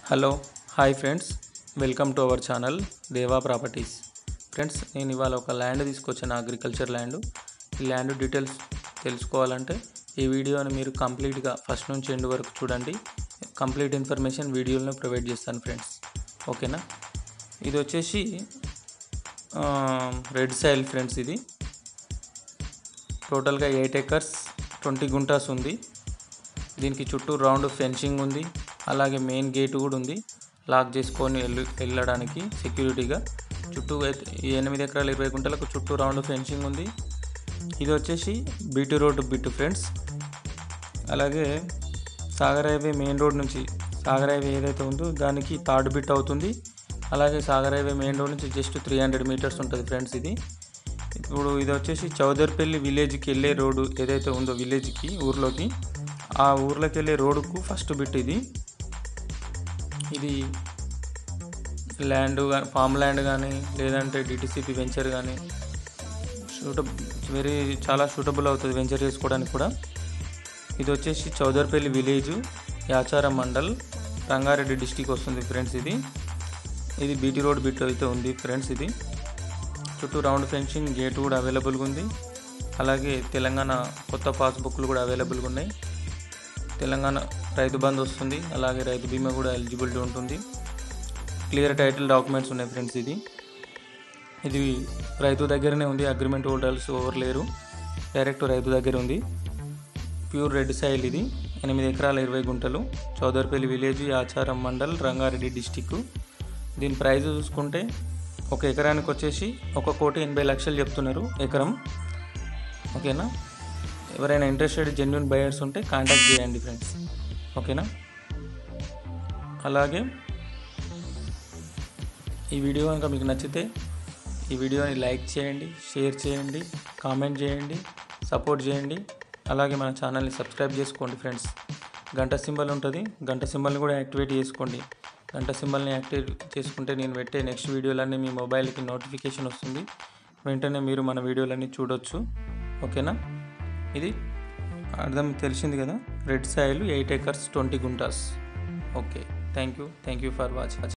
hello hi friends welcome to our channel Deva properties friends నేను ఇవాళ ఒక ల్యాండ్ తీసుకొచ్చాను అగ్రికల్చర్ ల్యాండ్ ఈ ల్యాండ్ డీటెయిల్స్ తెలుసుకోవాలంటే ఈ వీడియోని మీరు కంప్లీట్గా ఫస్ట్ నుంచి ఎండ్ వరకు చూడండి కంప్లీట్ ఇన్ఫర్మేషన్ వీడియోలో ప్రొవైడ్ చేస్తాను ఫ్రెండ్స్ ఓకేనా ఇది వచ్చేసి రెడ్ సాయిల్ ఫ్రెండ్స్ ఇది టోటల్గా ఎయిట్ ఎకర్స్ ట్వంటీ గుంటాస్ ఉంది దీనికి చుట్టూ రౌండ్ ఫెన్సింగ్ ఉంది అలాగే మెయిన్ గేట్ కూడా ఉంది లాక్ చేసుకొని వెళ్ళి వెళ్ళడానికి సెక్యూరిటీగా చుట్టూ అయితే ఈ ఎనిమిది ఎకరాల ఇరవై గుంటలకు చుట్టూ రౌండ్ ఫెన్సింగ్ ఉంది ఇది వచ్చేసి బీటీ రోడ్ బిట్ ఫ్రెండ్స్ అలాగే సాగర్ హైవే మెయిన్ రోడ్ నుంచి సాగర్ హైవే ఏదైతే ఉందో దానికి థర్డ్ బిట్ అవుతుంది అలాగే సాగర్ హైవే మెయిన్ రోడ్ నుంచి జస్ట్ త్రీ హండ్రెడ్ మీటర్స్ ఉంటుంది ఫ్రెండ్స్ ఇది ఇప్పుడు ఇది వచ్చేసి చౌదర్పల్లి విలేజ్కి వెళ్ళే రోడ్డు ఏదైతే ఉందో విలేజ్కి ఊర్లోకి ఆ ఊర్లోకి వెళ్ళే రోడ్డుకు ఫస్ట్ బిట్ ఇది ఇది ల్యాండ్ కానీ ఫామ్ ల్యాండ్ కానీ లేదంటే డిటిసిపి వెంచర్ కానీ సూటబ్ వెరీ చాలా సూటబుల్ అవుతుంది వెంచర్ చేసుకోవడానికి కూడా ఇది వచ్చేసి చౌదర్పల్లి విలేజ్ యాచారం మండల్ రంగారెడ్డి డిస్టిక్ వస్తుంది ఫ్రెండ్స్ ఇది ఇది బీటీ రోడ్ బిట్ అయితే ఉంది ఫ్రెండ్స్ ఇది చుట్టూ రౌండ్ ఫెన్సింగ్ గేట్ కూడా అవైలబుల్గా ఉంది అలాగే తెలంగాణ కొత్త పాస్బుక్లు కూడా అవైలబుల్గా ఉన్నాయి తెలంగాణ రైతు బంధు వస్తుంది అలాగే రైతు బీమా కూడా ఎలిజిబిలిటీ ఉంటుంది క్లియర్ టైటిల్ డాక్యుమెంట్స్ ఉన్నాయి ఫ్రెండ్స్ ఇది ఇది రైతు దగ్గరనే ఉంది అగ్రిమెంట్ హోల్డర్స్ ఎవరు లేరు డైరెక్ట్ రైతు దగ్గర ఉంది ప్యూర్ రెడ్ సాయిల్ ఇది ఎనిమిది ఎకరాల ఇరవై గుంటలు చౌదర్పల్లి విలేజ్ ఆచారం మండల్ రంగారెడ్డి డిస్టిక్ దీని ప్రైస్ చూసుకుంటే ఒక ఎకరానికి వచ్చేసి ఒక కోటి ఎనభై లక్షలు చెప్తున్నారు ఎకరం ఓకేనా ఎవరైనా ఇంట్రెస్టెడ్ జెన్యున్ బయర్స్ ఉంటే కాంటాక్ట్ చేయండి ఫ్రెండ్స్ ఓకేనా అలాగే ఈ వీడియో కనుక మీకు నచ్చితే ఈ వీడియోని లైక్ చేయండి షేర్ చేయండి కామెంట్ చేయండి సపోర్ట్ చేయండి అలాగే మన ఛానల్ని సబ్స్క్రైబ్ చేసుకోండి ఫ్రెండ్స్ గంట సింబల్ ఉంటుంది గంట సింబల్ని కూడా యాక్టివేట్ చేసుకోండి గంట సింబల్ని యాక్టివేట్ చేసుకుంటే నేను పెట్టే నెక్స్ట్ వీడియోలన్నీ మీ మొబైల్కి నోటిఫికేషన్ వస్తుంది వెంటనే మీరు మన వీడియోలన్నీ చూడొచ్చు ఓకేనా ఇది అర్థం తెలిసింది కదా red soil eight acres twenty guntas okay thank you thank you for watching